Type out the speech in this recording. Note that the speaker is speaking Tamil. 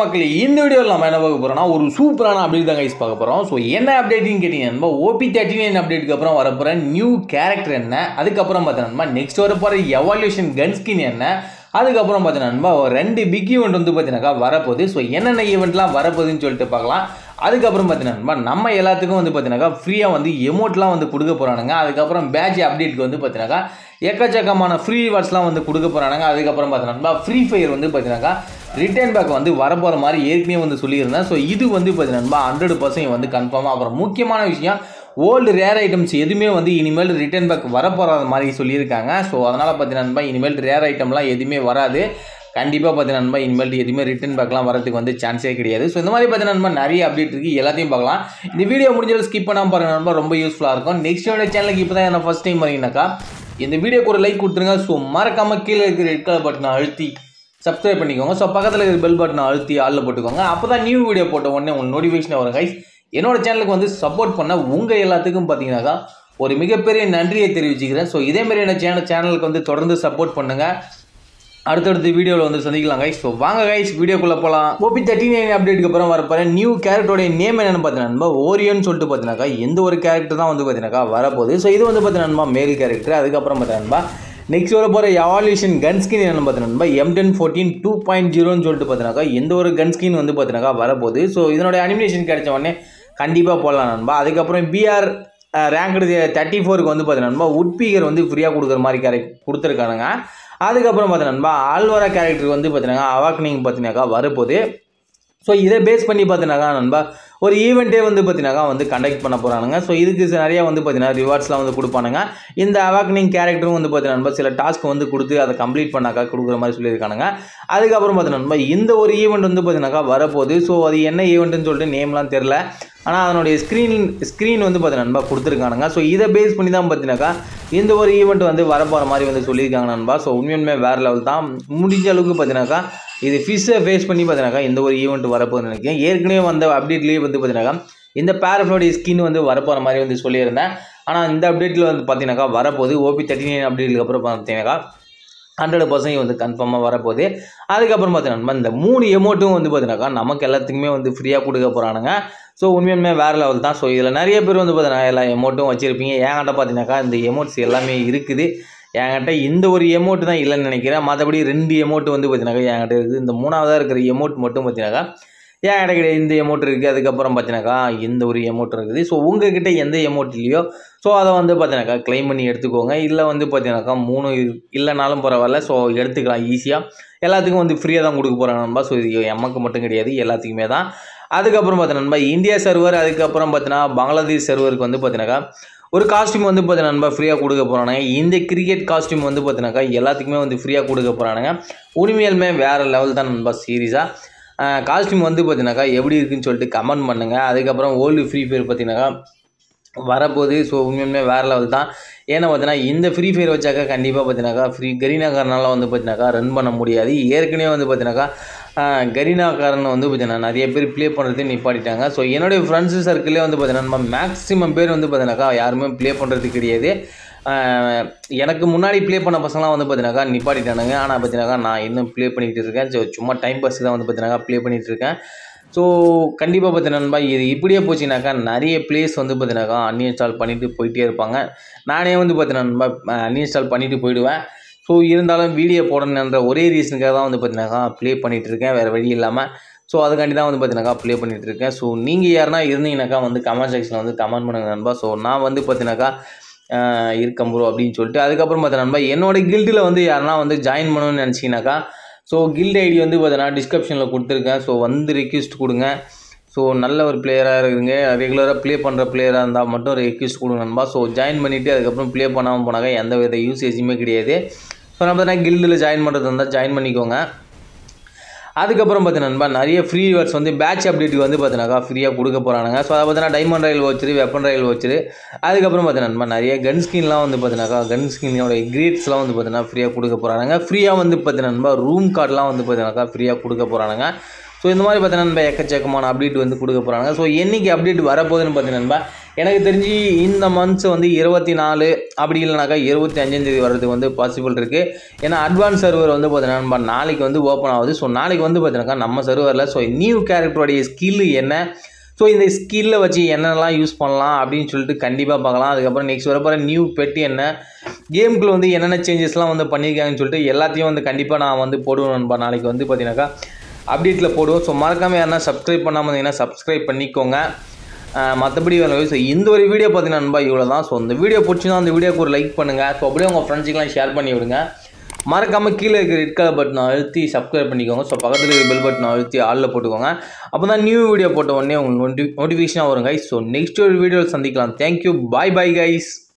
மக்களே இந்த வீடியோவில் நம்ம என்ன பார்க்க போகிறோம்னா ஒரு சூப்பரான அப்டேட் தான் கைஸ் பார்க்க போகிறோம் ஸோ என்ன அப்டேட்னு கேட்டிங்கன்னா ஓபி தேர்ட்டி நைன் அப்டேட்டுக்கு அப்புறம் வரப்போகிற நியூ கேரக்டர் என்ன அதுக்கப்புறம் பார்த்தீங்கன்னா நெக்ஸ்ட் வரப்போகிற எவால்யூஷன் கன் ஸ்கின் என்ன அதுக்கப்புறம் பார்த்தீங்கன்னா ரெண்டு பிக் ஈவெண்ட் வந்து பார்த்தீங்கன்னாக்கா வரப்போகுது ஸோ என்னென்ன ஈவெண்ட்லாம் வரப்போகுதுன்னு சொல்லிட்டு பார்க்கலாம் அதுக்கப்புறம் பார்த்தீங்கன்னா நம்ம எல்லாத்துக்கும் வந்து பார்த்தீங்கன்னாக்கா ஃப்ரீயாக வந்து எமௌண்ட்லாம் வந்து கொடுக்க போகிறானுங்க அதுக்கப்புறம் பேட்ச் அப்டேட்க்கு வந்து பார்த்தீங்கன்னாக்கா எக்கச்சக்கமான ஃப்ரீ ரிவார்ட்ஸ்லாம் வந்து கொடுக்க போகிறானுங்க அதுக்கப்புறம் பார்த்தீங்கன்னா ஃப்ரீ ஃபயர் வந்து பார்த்தீங்கன்னாக்கா ரிட்டர்ன் பேக் வந்து வரப்போகிற மாதிரி ஏற்கனவே வந்து சொல்லியிருந்தேன் ஸோ இது வந்து பார்த்தீங்கன்னா ஹண்ட்ரட் பர்சன்ட் வந்து கன்ஃபார்மாக அப்புறம் முக்கியமான விஷயம் ஓல்டு ரேர் ஐட்டம்ஸ் எதுவுமே வந்து இனிமேல் ரிட்டர்ன் பேக் வரப்போகிற மாதிரி சொல்லியிருக்காங்க ஸோ அதனால் பார்த்தீங்கன்னா இனிமேல் ரேர் ஐட்டம்லாம் எதுவுமே வராது கண்டிப்பாக பார்த்தீங்கன்னா இனிமேல் எதுவுமே ரிட்டன் பேக்லாம் வரதுக்கு வந்து சான்ஸே கிடையாது ஸோ இந்த மாதிரி பார்த்தீங்கன்னா நிறைய அப்டேட் இருக்குது எல்லாத்தையும் பார்க்கலாம் இந்த வீடியோ முடிஞ்சது ஸ்கிப் பண்ணாமல் பாருங்க நண்பா ரொம்ப யூஸ்ஃபுல்லாக இருக்கும் நெக்ஸ்ட் என்னோட சேனலுக்கு இப்போ தான் என்ன ஃபஸ்ட் டைம் வரீங்கனாக்கா இந்த வீடியோக்கு ஒரு லைக் கொடுத்துருங்க ஸோ மறக்காமல் கீழே இருக்கிற ரெட் கலர் பட்டனை அழுத்தி சப்ஸ்கிரைப் பண்ணிக்கோங்க ஸோ பக்கத்தில் இருக்கிற பெல் பட்டனை அழுத்தி ஆளில் போட்டுக்கோங்க அப்போ தான் நியூ வீடியோ போட்ட உடனே உங்களுக்கு நோட்டிஃபிகேஷன் வரும் கைஸ் என்னோட சேனலுக்கு வந்து சப்போர்ட் பண்ண உங்கள் எல்லாத்துக்கும் பார்த்தீங்கன்னாக்கா ஒரு மிகப்பெரிய நன்றியை தெரிவிச்சுக்கிறேன் ஸோ இதேமாரி என்ன சேனல் சேனலுக்கு வந்து தொடர்ந்து சப்போர்ட் பண்ணுங்கள் அடுத்தடுத்த வீடியோவில் வந்து சந்திக்கலாம் கைஸ் ஸோ வாங்க கைஸ் வீடியோக்குள்ளே போகலாம் ஓபி தேர்ட்டி நைன் அப்டேட்டுக்கு அப்புறம் வரப்போகிற நியூ கேரக்டரோட நேம் என்னென்னு பார்த்தீங்கன்னா ஓரியன் சொல்லிட்டு பார்த்தீங்கன்னாக்கா எந்த ஒரு கேரக்டர் தான் வந்து பார்த்தீங்கன்னாக்கா வரப்போகுது ஸோ இது வந்து பார்த்தீங்கன்னா மேல் கேரக்டர் அதுக்கப்புறம் பார்த்தீங்கன்னா நெக்ஸ்ட் வர போகிற எவால்யூஷன் கன் ஸ்கின் என்னென்னு பார்த்தீங்கன்னா M ten fourteen two point ஜீரோன்னு சொல்லிட்டு பார்த்தீங்கன்னாக்கா எந்த ஒரு கன் ஸ்கின் வந்து பார்த்தீங்கன்னாக்கா வரப்போகுது ஸோ இதனோட அனிமேஷன் கிடைச்ச உடனே கண்டிப்பாக போடலாம் நண்பா அதுக்கப்புறம் பிஆர் ரேங்க்டு தேர்ட்டி ஃபோருக்கு வந்து பார்த்தீங்கன்னா உட்பீகர் வந்து ஃப்ரீயாக கொடுக்குற மாதிரி கேரக்ட் கொடுத்துருக்கானுங்க அதுக்கப்புறம் பார்த்தீங்கன்னா ஆழ்வாரா கேரக்டர் வந்து பார்த்தீங்கன்னா அவாக்னிங் பார்த்தீங்கன்னாக்கா வரப்போகுது ஸோ இதை பேஸ் பண்ணி பார்த்தீங்கன்னாக்கா நண்பா ஒரு ஈவெண்ட்டே வந்து பார்த்தீங்கன்னாக்கா வந்து கண்டக்ட் பண்ண போகிறானுங்க ஸோ இதுக்கு நிறையா வந்து பார்த்தீங்கன்னா ரிவார்ட்ஸ்லாம் வந்து கொடுப்பானுங்க இந்த அவாக்னிங் கேரக்டரும் வந்து பார்த்தீங்கன்னா சில டாஸ்க் வந்து கொடுத்து அதை கம்ப்ளீட் பண்ணாக்கா கொடுக்குற மாதிரி சொல்லியிருக்கானுங்க அதுக்கப்புறம் பார்த்தீங்கன்னா இந்த ஒரு ஈவெண்ட் வந்து பார்த்தீங்கன்னாக்கா வரப்போகுது ஸோ அது என்ன ஈவெண்ட்டுன்னு சொல்லிட்டு நேம்லாம் தெரில ஆனால் அதனுடைய ஸ்க்ரீன் ஸ்க்ரீன் வந்து பார்த்தீங்கன்னா நண்பா கொடுத்துருக்கானுங்க ஸோ இதை பேஸ் பண்ணி தான் பார்த்தீங்கன்னாக்கா இந்த ஒரு ஈவெண்ட் வந்து வரப்போகிற மாதிரி வந்து சொல்லியிருக்காங்க நண்பா ஸோ உண்மையுமே வேறு லெவல் தான் முடிஞ்ச அளவுக்கு பார்த்தீங்கன்னாக்கா இது ஃபிஷ்ஷை ஃபேஸ் பண்ணி பார்த்தீங்கன்னாக்கா இந்த ஒரு ஈவெண்ட் வரப்போகுதுன்னு நினைக்கிறேன் ஏற்கனவே வந்த அப்டேட்லேயே வந்து பார்த்தீங்கன்னாக்கா இந்த பேரஃப்ளோடைய ஸ்கின் வந்து வரப்போகிற மாதிரி வந்து சொல்லியிருந்தேன் ஆனால் இந்த அப்டேட்டில் வந்து பார்த்தீங்கன்னாக்கா வரப்போகுது ஓபி தேர்ட்டி நைன் அப்டேட்டுக்கு அப்புறம் பார்த்தீங்கன்னாக்கா ஹண்ட்ரட் பர்சன்ட் வந்து கன்ஃபார்மாக வரப்போகுது அதுக்கப்புறம் பார்த்தீங்கன்னா இந்த மூணு எமௌண்ட்டும் வந்து பார்த்தீங்கன்னாக்கா நமக்கு எல்லாத்துக்குமே வந்து ஃப்ரீயாக கொடுக்க போகிறானுங்க ஸோ உண்மையுமே வேறு லெவல் தான் ஸோ இதில் நிறைய பேர் வந்து பார்த்தீங்கன்னா எல்லா எமௌண்ட்டும் வச்சுருப்பீங்க என்கிட்ட பார்த்தீங்கன்னாக்கா இந்த எமௌண்ட்ஸ் எல்லாமே இருக்குது என்கிட்ட இந்த ஒரு எமௌண்ட் தான் இல்லைன்னு நினைக்கிறேன் மற்றபடி ரெண்டு எமௌண்ட் வந்து பார்த்தீங்கன்னாக்கா என்கிட்ட இருக்குது இந்த மூணாவதாக இருக்கிற எமௌண்ட் மட்டும் பார்த்தீங்கன்னாக்கா என்கிட்ட கிடையாது இந்த எமௌண்ட் இருக்குது அதுக்கப்புறம் பார்த்தீங்கன்னாக்கா இந்த ஒரு எமௌண்ட் இருக்குது ஸோ உங்ககிட்ட எந்த எமௌண்ட் இல்லையோ ஸோ அதை வந்து பார்த்தீங்கன்னாக்கா க்ளைம் பண்ணி எடுத்துக்கோங்க இல்லை வந்து பார்த்தீங்கன்னாக்கா மூணு இல்லைனாலும் பரவாயில்ல ஸோ எடுத்துக்கலாம் ஈஸியாக எல்லாத்துக்கும் வந்து ஃப்ரீயாக தான் கொடுக்க போகிறாங்க நண்பா ஸோ இது எமக்கு மட்டும் கிடையாது எல்லாத்துக்குமே தான் அதுக்கப்புறம் பார்த்தீங்கன்னா இந்தியா சர்வர் அதுக்கப்புறம் பார்த்தீங்கன்னா பங்களாதேஷ் சர்வருக்கு வந்து பார்த்தீங்கன்னாக்கா ஒரு காஸ்டியூம் வந்து பார்த்தீங்கன்னா நண்பா ஃப்ரீயாக கொடுக்க போகிறானுங்க இந்த கிரிக்கெட் காஸ்டியூம் வந்து பார்த்தீங்கன்னாக்கா எல்லாத்துக்குமே வந்து ஃப்ரீயாக கொடுக்க போகிறானுங்க உண்மையாலுமே வேறு லெவல் தான் நண்பா சீரியஸாக காஸ்டியூம் வந்து பார்த்தீங்கன்னாக்கா எப்படி இருக்குன்னு சொல்லிட்டு கமெண்ட் பண்ணுங்கள் அதுக்கப்புறம் ஓல்டு ஃப்ரீ ஃபயர் பார்த்தீங்கன்னாக்கா வரப்போகுது ஸோ உண்மையுமே வேறு லெவல் தான் ஏன்னா பார்த்தீங்கன்னா இந்த ஃப்ரீ ஃபயர் வச்சாக்கா கண்டிப்பாக பார்த்தீங்கன்னாக்கா ஃப்ரீ கரீனாக்காரனால வந்து பார்த்தீங்கன்னாக்கா ரன் பண்ண முடியாது ஏற்கனவே வந்து பார்த்தீங்கன்னாக்கா கரீனாக்காரன் வந்து பார்த்தீங்கன்னா நிறைய பேர் ப்ளே பண்ணுறது நிப்பாட்டிட்டாங்க ஸோ என்னுடைய ஃப்ரெண்ட்ஸு சர்க்கிளே வந்து பார்த்தீங்கன்னா மேக்ஸிமம் பேர் வந்து பார்த்தீங்கன்னாக்கா யாருமே ப்ளே பண்ணுறது கிடையாது எனக்கு முன்னாடி ப்ளே பண்ண பசங்களாம் வந்து பார்த்தீங்கன்னாக்கா நிப்பாட்டிட்டானுங்க ஆனால் பார்த்தீங்கன்னாக்கா நான் இன்னும் ப்ளே பண்ணிகிட்டு இருக்கேன் ஸோ சும்மா டைம் பாஸ் தான் வந்து பார்த்தீங்கன்னாக்கா ப்ளே பண்ணிகிட்டு இருக்கேன் ஸோ கண்டிப்பாக பார்த்தீங்கன்னா இது இப்படியே போச்சுனாக்கா நிறைய பிளேஸ் வந்து பார்த்தீங்கன்னாக்கா அன்இன்ஸ்டால் பண்ணிவிட்டு போயிட்டே இருப்பாங்க நானே வந்து பார்த்தீங்கன்னா அன்இன்ஸ்டால் பண்ணிவிட்டு போயிடுவேன் ஸோ இருந்தாலும் வீடியோ போடணுன்ற ஒரே ரீசனுக்காக தான் வந்து பார்த்தீங்கன்னாக்கா ப்ளே பண்ணிகிட்டு இருக்கேன் வேறு வழி இல்லாமல் ஸோ அதுக்காண்டி தான் வந்து பார்த்தீங்கன்னாக்கா ப்ளே பண்ணிகிட்டு இருக்கேன் ஸோ நீங்கள் யாருனா இருந்தீங்கன்னாக்கா வந்து கமெண்ட் செக்ஷனில் வந்து கமெண்ட் பண்ணுங்க நண்பா ஸோ நான் வந்து பார்த்தீங்கன்னாக்கா இருக்கேன் ப்ரோ அப்படின்னு சொல்லிட்டு அதுக்கப்புறம் பார்த்தீங்கன்னா என்னோடய கில்ட்டில் வந்து யாருனா வந்து ஜாயின் பண்ணணும்னு நினச்சிங்கனாக்கா ஸோ கில்ட் ஐடி வந்து பார்த்தீங்கன்னா டிஸ்கிரிப்ஷனில் கொடுத்துருக்கேன் ஸோ வந்து ரெக்யூஸ்ட் கொடுங்க ஸோ நல்ல ஒரு பிளேயராக இருக்குங்க ரெகுலராக ப்ளே பண்ணுற பிளேயராக இருந்தால் மட்டும் ரெக்யூஸ்ட் கொடுங்க நண்பா ஸோ ஜாயின் பண்ணிவிட்டு அதுக்கப்புறம் ப்ளே பண்ணாமல் போனாக்கா எந்த வித யூசேஜுமே கிடையாது ஸோ நம்ம பார்த்தீங்கன்னா கில்டில் ஜாயின் பண்ணுறது இருந்தால் ஜாயின் பண்ணிக்கோங்க அதுக்கப்புறம் பார்த்தீங்கன்னா நிறைய ஃப்ரீ வேர்ட்ஸ் வந்து பேட்ச் அப்டேட்டுக்கு வந்து பார்த்தீங்கன்னாக்கா ஃப்ரீயாக கொடுக்க போகிறானுங்க ஸோ அதை பார்த்தீங்கன்னா டைமண்ட் ரயில் வச்சுரு வெப்பன் ரயில் வச்சுரு அதுக்கப்புறம் பார்த்தீங்கன்னா நிறைய கன் ஸ்கின்லாம் வந்து பார்த்தீங்கன்னாக்கா கன் ஸ்கின்னோட கிரேட்ஸ்லாம் வந்து பார்த்தீங்கன்னா ஃப்ரீயாக கொடுக்க போகிறானுங்க ஃப்ரீயாக வந்து பார்த்தீங்கன்னா ரூம் கார்டெலாம் வந்து பார்த்தீங்கன்னாக்கா ஃப்ரீயாக கொடுக்க போகிறானுங்க ஸோ இந்த மாதிரி பார்த்தீங்கன்னா எக்கச்சக்கமான அப்டேட் வந்து கொடுக்க போகிறாங்க ஸோ என்றைக்கு அப்டேட் வரப்போகுதுன்னு பார்த்தீங்கன்னா எனக்கு தெரிஞ்சு இந்த மந்த்ஸ் வந்து இருபத்தி நாலு அப்படி இல்லைனாக்கா இருபத்தி அஞ்சாந்தேதி வர்றதுக்கு வந்து பாசிபிள் இருக்குது ஏன்னா அட்வான்ஸ் சர்வர் வந்து பார்த்தீங்கன்னா நாளைக்கு வந்து ஓப்பன் ஆகுது ஸோ நாளைக்கு வந்து பார்த்தீங்கன்னாக்கா நம்ம சர்வரில் ஸோ நியூ கேரக்டருடைய ஸ்கில் என்ன ஸோ இந்த ஸ்கில்லை வச்சு என்னென்னலாம் யூஸ் பண்ணலாம் அப்படின்னு சொல்லிட்டு கண்டிப்பாக பார்க்கலாம் அதுக்கப்புறம் நெக்ஸ்ட் வரப்போகிற நியூ பெட் என்ன கேமுக்குள்ள வந்து என்னென்ன சேஞ்சஸ்லாம் வந்து பண்ணியிருக்காங்கன்னு சொல்லிட்டு எல்லாத்தையும் வந்து கண்டிப்பாக நான் வந்து போடுவேன் நண்பா நாளைக்கு வந்து பார்த்தீங்கன்னாக்கா அப்டேட்டில் போடுவோம் ஸோ மறக்காமல் யாருன்னா சப்ஸ்கிரைப் பண்ணாமல் இருந்தீங்கன்னா சப்ஸ்கிரைப் பண்ணிக்கோங்க ஆஹ் மற்றபடி வேணும் ஸோ இந்த ஒரு வீடியோ பார்த்தீங்கன்னா நண்பா இவ்வளோ தான் ஸோ இந்த வீடியோ பிடிச்சிருந்தா அந்த வீடியோக்கு ஒரு லைக் பண்ணுங்கள் ஸோ அப்படியே உங்கள் ஃப்ரெண்ட்ஸுக்கெலாம் ஷேர் பண்ணி விடுங்க மறக்காமல் கீழே இருக்கிற ரெட் கலர் பட்டனை அழுத்தி சப்ஸ்கிரைப் பண்ணிக்கோங்க ஸோ பக்கத்தில் இருக்கிற பெல் பட்டனை அழுத்தி ஆளில் போட்டுக்கோங்க அப்போ தான் நியூ வீடியோ போட்ட உடனே உங்களுக்கு நோட்டி நோட்டிஃபிகேஷனாக வரும் கைஸ் ஸோ நெக்ஸ்ட் ஒரு வீடியோவில் சந்திக்கலாம் தேங்க்யூ பாய் பாய் கைஸ்